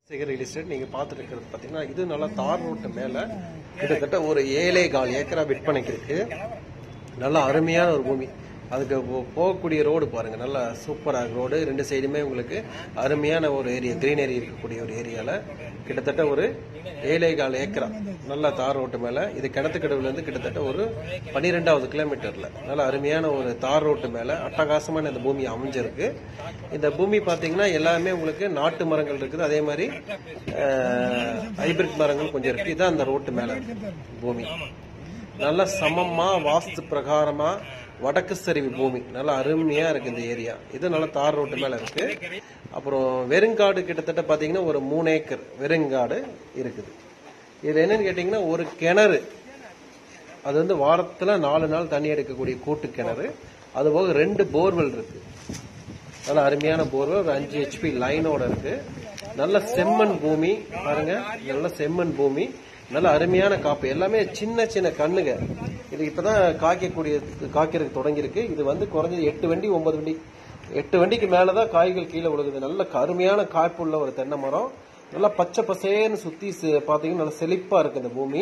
Sekar real estate நீங்க பார்த்துட்டு இருக்கிறது பாத்தீங்கன்னா இது நல்லா தார் ரோட்டு மேல கிட்டத்தட்ட ஒரு ஏழே கால் ஏக்கரா விற்பனைக்கு இருக்கு நல்ல அருமையான ஒரு பூமி அதுக்கு போ- போகக்கூடிய ரோடு பாருங்க நல்லா சூப்பராக ரோடு ரெண்டு சைடுமே உங்களுக்கு அருமையான ஒரு ஏரியா கிரீனரி இருக்கக்கூடிய ஒரு ஏரியால கிட்டத்தட்ட ஒரு ஏழே கால் ஏக்கரா நல்ல தார் ரோட்டு மேல இது கிணத்துக்கடவுல இருந்து கிட்டத்தட்ட ஒரு பன்னிரெண்டாவது கிலோமீட்டர்ல நல்ல அருமையான ஒரு தார் ரோட்டு மேல அட்டகாசமான இந்த பூமி அமைஞ்சிருக்கு இந்த பூமி பாத்தீங்கன்னா எல்லாமே உங்களுக்கு நாட்டு மரங்கள் இருக்குது அதே மாதிரி ஹைபிரிட் மரங்கள் கொஞ்சம் இருக்கு இதுதான் அந்த ரோட்டு மேல இருக்கு பூமி நல்ல சமமா வாஸ்து பிரகாரமா வடக்கு சரிவு பூமி நல்லா அருமையா இருக்கு இந்த ஏரியா இது நல்லா தார் ரோட்டு மேல இருக்கு அப்புறம் வெறுங்காடு கிட்டத்தட்ட பாத்தீங்கன்னா ஒரு மூணு ஏக்கர் வெறுங்காடு இருக்குது இதுல என்னன்னு கேட்டீங்கன்னா ஒரு கிணறு அது வந்து வாரத்துல நாலு நாள் தண்ணி எடுக்கக்கூடிய கூட்டு கிணறு அது போக ரெண்டு போர்வெல் இருக்கு நல்ல அருமையான போர்வெல் ஒரு அஞ்சு ஹெச்பி லைனோட இருக்கு நல்ல செம்மண் பூமி பாருங்க நல்ல செம்மண் பூமி நல்ல அருமையான காப்பு எல்லாமே சின்ன சின்ன கண்ணுங்க இது இப்பதான் காய்க்கக்கூடிய காய்க்கிறதுக்கு தொடங்கியிருக்கு இது வந்து குறைஞ்சது எட்டு வண்டி ஒன்பது வண்டி எட்டு வண்டிக்கு மேலதான் காய்கள் கீழே விழுகுது நல்ல அருமையான காய்ப்புள்ள ஒரு தென்னை மரம் நல்லா பச்சை பசேன்னு சுத்தி செ- பாத்தீங்கன்னா நல்ல செழிப்பா இருக்கு இந்த பூமி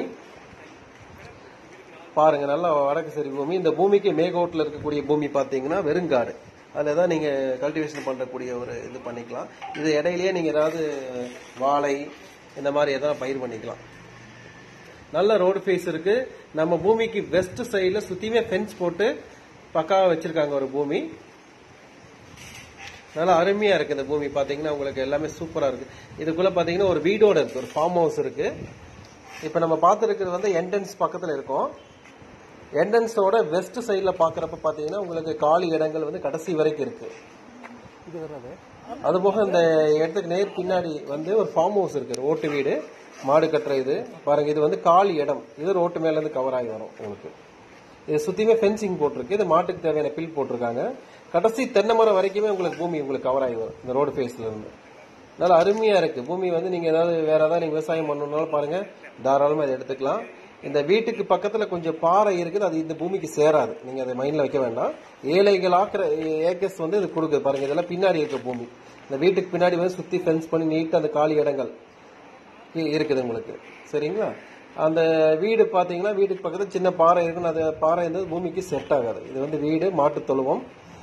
பாருங்க நல்லா வடக்கு சரி பூமி இந்த பூமிக்கு மேகோட்ல இருக்கக்கூடிய பூமி பாத்தீங்கன்னா வெறுங்காடு அதுல தான் நீங்க கல்டிவேஷன் பண்ணக்கூடிய ஒரு இது பண்ணிக்கலாம் இது இடையிலேயே நீங்க ஏதாவது வாழை இந்த மாதிரி எதாவது பயிர் பண்ணிக்கலாம் நல்ல ரோடு ஃபேஸ் இருக்கு நம்ம பூமிக்கு வெஸ்ட் சைடுல சுத்தியுமே ஃபென்ஸ் போட்டு பக்காவா வச்சிருக்காங்க ஒரு பூமி நல்லா அருமையா இருக்கு இந்த பூமி பாத்தீங்கன்னா உங்களுக்கு எல்லாமே சூப்பரா இருக்கு இதுக்குள்ள பாத்தீங்கன்னா ஒரு வீடோட இருக்கு ஒரு ஃபார்ம் ஹவுஸ் இருக்கு இப்ப நம்ம பார்த்துருக்கிறது வந்து என்ட்ரன்ஸ் பக்கத்துல இருக்கும் என்ட்ரன்ஸோட வெஸ்ட் சைடுல பாக்குறப்ப பாத்தீங்கன்னா உங்களுக்கு காலி இடங்கள் வந்து கடைசி வரைக்கும் இருக்கு இது வராது அது போக இந்த இடத்துக்கு நேர் பின்னாடி வந்து ஒரு ஃபார்ம் ஹவுஸ் இருக்கு ரோட்டு வீடு மாடு கட்டுற இது பாருங்க இது வந்து காலி இடம் இது ரோட்டு மேல இருந்து கவர் ஆகி வரும் உங்களுக்கு இது சுத்தியுமே ஃபென்சிங் போட்டிருக்கு இது மாட்டுக்கு தேவையான பில் போட்டிருக்காங்க கடைசி தென்னை மரம் வரைக்குமே உங்களுக்கு பூமி உங்களுக்கு கவர் ஆகி வரும் இந்த ரோடு ஃபேஸ்ல இருந்து நல்லா அருமையா இருக்கு பூமி வந்து நீங்க ஏதாவது வேற ஏதாவது நீங்க விவசாயம் பண்ணணும்னாலும் பாருங்க தாராளமா இதை எடுத்துக்கலாம் இந்த வீட்டுக்கு பக்கத்துல கொஞ்சம் பாறை இருக்குது அது இந்த பூமிக்கு சேராது நீங்க அதை மைண்ட்ல வைக்க வேண்டாம் ஏழைகள் ஆக்கிற ஏக்கர்ஸ் வந்து இது கொடுக்குது பாருங்க இதெல்லாம் பின்னாடி இருக்க பூமி இந்த வீட்டுக்கு பின்னாடி வந்து சுத்தி ஃபென்ஸ் பண்ணி நீட்டா அந்த காலி இடங்கள் இ- இருக்குது உங்களுக்கு சரிங்களா அந்த வீடு பாத்தீங்கன்னா வீட்டுக்கு பக்கத்துல சின்ன பாறை இருக்குன்னு அது பாறை வந்து பூமிக்கு செட் ஆகாது இது வந்து வீடு மாட்டு தொழுவம்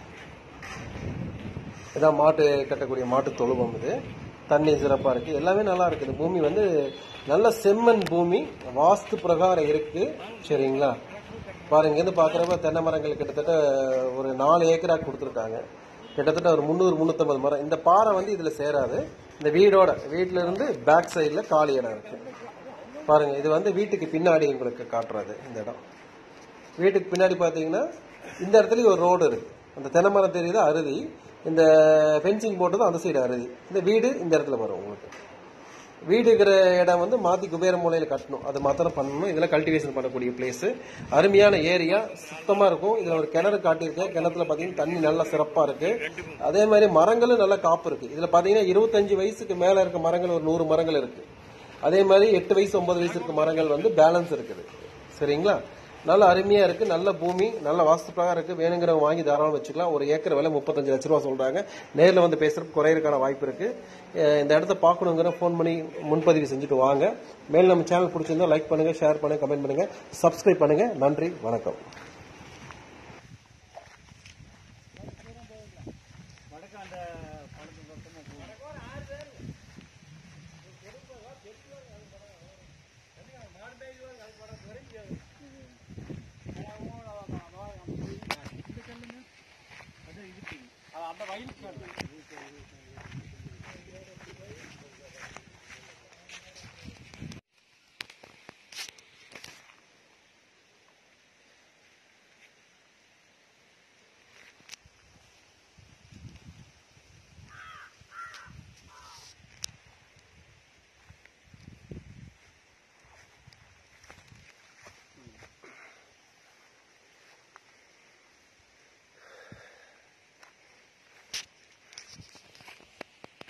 இதான் மாட்டு கட்டக்கூடிய மாட்டு தொழுவம் இது தண்ணி சிறப்பா இருக்கு எல்லாமே நல்லா இருக்கு இந்த பூமி வந்து நல்ல செம்மண் பூமி வாஸ்து பிரகாரம் இருக்கு சரிங்களா பாருங்க இருந்து பாக்குறப்ப தென்னை மரங்கள் கிட்டத்தட்ட ஒரு நாலு ஏக்கரா கொடுத்துருக்காங்க கிட்டத்தட்ட ஒரு முந்நூறு முந்நூத்தம்பது மரம் இந்த பாறை வந்து இதுல சேராது இந்த வீடோட வீட்ல இருந்து பேக் சைடுல காலி இடம் இருக்கு பாருங்க இது வந்து வீட்டுக்கு பின்னாடி உங்களுக்கு காட்டுறது இந்த இடம் வீட்டுக்கு பின்னாடி பாத்தீங்கன்னா இந்த இடத்துலயும் ஒரு ரோடு இருக்கு அந்த தென்னை மரம் தெரியுது அருதி இந்த ஃபென்சிங் போட்டதும் அந்த சைடு அருதி இந்த வீடு இந்த இடத்துல வரும் உங்களுக்கு வீடு இருக்கிற இடம் வந்து மாத்தி குபேர மூலையில கட்டணும் அது மாத்திரம் பண்ணணும் இதுல கல்டிவேஷன் பண்ணக்கூடிய பிளேஸ் அருமையான ஏரியா சுத்தமா இருக்கும் இதுல ஒரு கிணறு காட்டியிருக்கேன் கிணத்துல பாத்தீங்கன்னா தண்ணி நல்லா சிறப்பா இருக்கு அதே மாதிரி மரங்களும் நல்ல காப்பு இருக்கு இதுல பாத்தீங்கன்னா இருபத்தஞ்சு வயசுக்கு மேல இருக்க மரங்கள் ஒரு நூறு மரங்கள் இருக்கு அதே மாதிரி எட்டு வயசு ஒன்பது வயசு இருக்க மரங்கள் வந்து பேலன்ஸ் இருக்குது சரிங்களா நல்ல அருமையா இருக்கு நல்ல பூமி நல்ல வாஸ்து பிரகாரம் இருக்கு வேணுங்கிறவங்க வாங்கி தாராளம் வச்சுக்கலாம் ஒரு ஏக்கர் விலை முப்பத்தஞ்சு லட்ச ரூபா சொல்றாங்க நேர்ல வந்து பேசுறதுக்கு குறையறதுக்கான வாய்ப்பு இருக்கு அஹ் இந்த இடத்த பார்க்கணுங்கிற ஃபோன் பண்ணி முன்பதிவு செஞ்சுட்டு வாங்க மேல் நம்ம சேனல் பிடிச்சிருந்தா லைக் பண்ணுங்க ஷேர் பண்ணுங்க கமெண்ட் பண்ணுங்க சப்ஸ்கிரைப் பண்ணுங்க நன்றி வணக்கம் வடக்கு அந்த படத்து பக்கமா போகும் அந்த வயலுக்கு